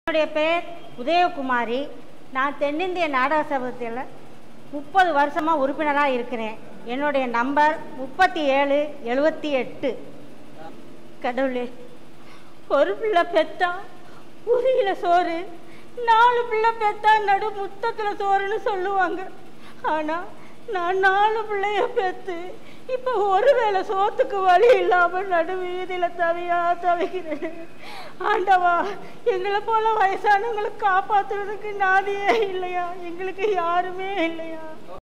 என்னுடைய பெயர் உதயகுமாரி நான் தென்னிந்திய நாடக சபத்தில் முப்பது வருஷமாக உறுப்பினராக இருக்கிறேன் என்னுடைய நம்பர் முப்பத்தி ஏழு எழுபத்தி எட்டு கடவுளே ஒரு பிள்ளை பெத்தா உரியில சோறு நாலு பிள்ளை பெத்தா நடு முத்தத்தில் சோறுன்னு சொல்லுவாங்க ஆனால் நான் நாலு பிள்ளைய பெத்து இப்போ ஒரு வேளை சோத்துக்கு வழி இல்லாமல் நடு வீதியில் தவியா தவிக்கிறேன் ஆண்டவா எங்களை போல வயசானவங்களை காப்பாற்றுறதுக்கு நாதியே இல்லையா எங்களுக்கு யாருமே இல்லையா